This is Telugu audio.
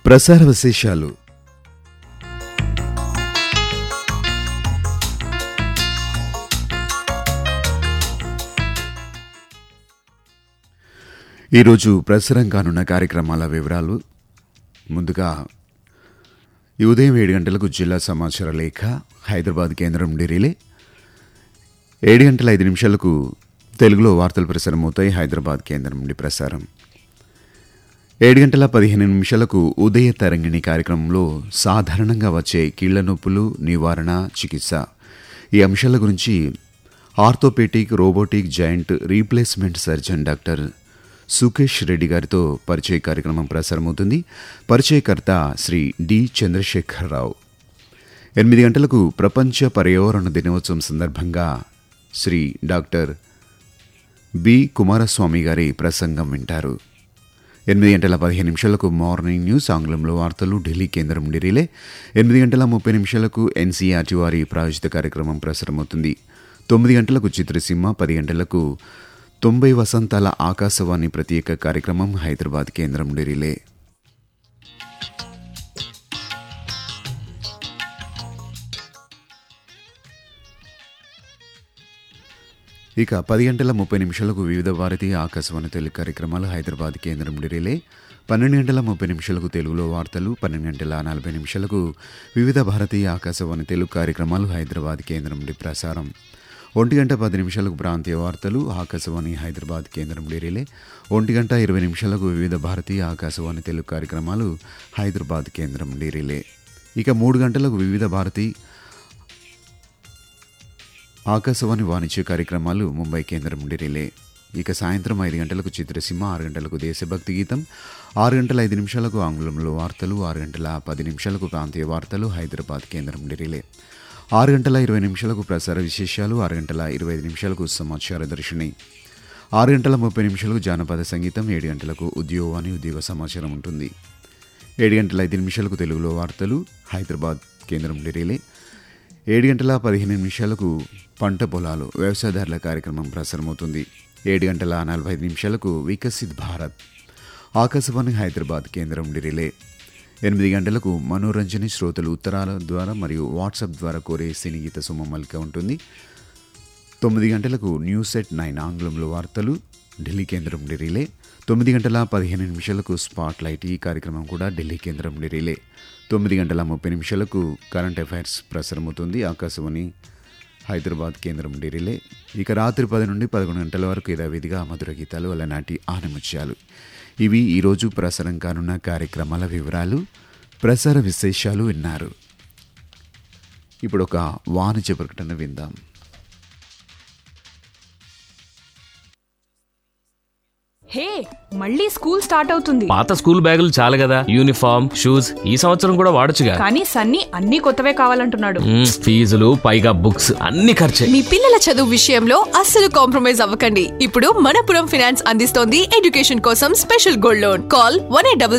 ప్రసార విశేషాలు ఈరోజు ప్రసారం కానున్న కార్యక్రమాల వివరాలు ముందుగా ఈ ఉదయం ఏడు గంటలకు జిల్లా సమాచార లేఖ హైదరాబాద్ కేంద్రం నుండి రిలే ఏడు గంటల ఐదు నిమిషాలకు తెలుగులో వార్తలు ప్రసారం అవుతాయి హైదరాబాద్ కేంద్రం నుండి ప్రసారం ఏడు గంటల పదిహేను నిమిషాలకు ఉదయ తరంగిణి కార్యక్రమంలో సాధారణంగా వచ్చే కీళ్ల నొప్పులు నివారణ చికిత్స ఈ అంశాల గురించి orthopaedic robotic joint replacement surgeon doctor Sukesh Reddy గారితో పరిచయ కార్యక్రమం ప్రసారమవుతుంది పరిచయకర్త శ్రీ డి చంద్రశేఖరరావు ఎనిమిది గంటలకు ప్రపంచ పర్యావరణ దినోత్సవం సందర్భంగా శ్రీ డాక్టర్ బి కుమారస్వామి గారి ప్రసంగం వింటారు ఎనిమిది గంటల పదిహేను నిమిషాలకు మార్నింగ్ న్యూస్ ఆంగ్లంలో వార్తలు ఢిల్లీ కేంద్రం నుండి రిలే ఎనిమిది గంటల ముప్పై నిమిషాలకు ఎన్సీఆర్టీ వారి ప్రాయోజిత కార్యక్రమం ప్రసారమవుతుంది తొమ్మిది గంటలకు చిత్రసీమ పది గంటలకు తొంభై వసంతాల ఆకాశవాణి ప్రత్యేక కార్యక్రమం హైదరాబాద్ కేంద్రం నుండి రిలే ఇక పది గంటల ముప్పై నిమిషాలకు వివిధ భారతీయ ఆకాశవాణి తెలుగు కార్యక్రమాలు హైదరాబాద్ కేంద్రం నుండి రిలే పన్నెండు గంటల ముప్పై నిమిషాలకు తెలుగులో వార్తలు పన్నెండు గంటల నలభై నిమిషాలకు వివిధ భారతీయ ఆకాశవాణి తెలుగు కార్యక్రమాలు హైదరాబాద్ కేంద్రం నుండి ప్రసారం ఒంటి గంట పది నిమిషాలకు ప్రాంతీయ వార్తలు ఆకాశవాణి హైదరాబాద్ కేంద్రం నుండి రిలే ఒంటి గంట ఇరవై నిమిషాలకు వివిధ భారతీయ ఆకాశవాణి తెలుగు కార్యక్రమాలు హైదరాబాద్ కేంద్రం నుండి రిలే ఇక మూడు గంటలకు వివిధ భారతీ ఆకాశవాణి వాణిజ్య కార్యక్రమాలు ముంబై కేంద్రం నుండి రిలే ఇక సాయంత్రం ఐదు గంటలకు చిత్రసీమ ఆరు గంటలకు దేశభక్తి గీతం ఆరు గంటల ఐదు నిమిషాలకు ఆంగ్లంలో వార్తలు ఆరు గంటల పది నిమిషాలకు ప్రాంతీయ వార్తలు హైదరాబాద్ కేంద్రం నుండి రిలే ఆరు గంటల ఇరవై నిమిషాలకు ప్రసార విశేషాలు ఆరు గంటల ఇరవై ఐదు నిమిషాలకు సమాచార దర్శిని ఆరు గంటల ముప్పై నిమిషాలకు జానపద సంగీతం ఏడు గంటలకు ఉద్యోగాన్ని ఉద్యోగ సమాచారం ఉంటుంది ఏడు గంటల ఐదు నిమిషాలకు తెలుగులో వార్తలు హైదరాబాద్ కేంద్రం నుండి రిలే ఏడు గంటల పదిహేను నిమిషాలకు పంట పొలాలు వ్యవసాయదారుల కార్యక్రమం ప్రసారమవుతుంది ఏడు గంటల నలభై ఐదు నిమిషాలకు వికసిత్ భారత్ ఆకాశవాణి హైదరాబాద్ కేంద్రం నుండి రిలే ఎనిమిది గంటలకు మనోరంజని శ్రోతలు ఉత్తరాల ద్వారా మరియు వాట్సాప్ ద్వారా కోరే సినీ గీత సుమమల్క ఉంటుంది తొమ్మిది గంటలకు న్యూస్ ఎట్ నైన్ ఆంగ్లంలో వార్తలు ఢిల్లీ కేంద్రం నుండి రిలే తొమ్మిది గంటల పదిహేను నిమిషాలకు స్పాట్ లైట్ ఈ కార్యక్రమం కూడా ఢిల్లీ కేంద్రం నుండి రిలే తొమ్మిది గంటల ముప్పై నిమిషాలకు కరెంట్ అఫైర్స్ ప్రసారమవుతుంది ఆకాశవాణి హైదరాబాద్ కేంద్రం నుండి రిలే ఇక రాత్రి పది నుండి పదకొండు గంటల వరకు యథావిధిగా మధుర గీతాలు అలనాటి ఆనముత్యాలు ఇవి ఈరోజు ప్రసారం కానున్న కార్యక్రమాల వివరాలు ప్రసార విశేషాలు విన్నారు ఇప్పుడు ఒక వాణిజ్య ప్రకటన విందాం హే మళ్ళీ స్కూల్ స్టార్ట్ అవుతుంది పాత స్కూల్ బ్యాగులు చాలు కదా యూనిఫామ్ షూస్ ఈ సంవత్సరం కూడా వాడొచ్చుగా కానీ సన్నీ అన్ని కొత్తవే కావాలంటున్నాడు మ్మ్, ఫీజులు పైగా బుక్స్ అన్ని ఖర్చే మీ పిల్లల చదువు విషయంలో అస్సలు కాంప్రమైజ్ అవ్వకండి ఇప్పుడు మనపురం ఫైనాన్స్ అందిస్తోంది ఎడ్యుకేషన్ కోసం special gold loan call one eight double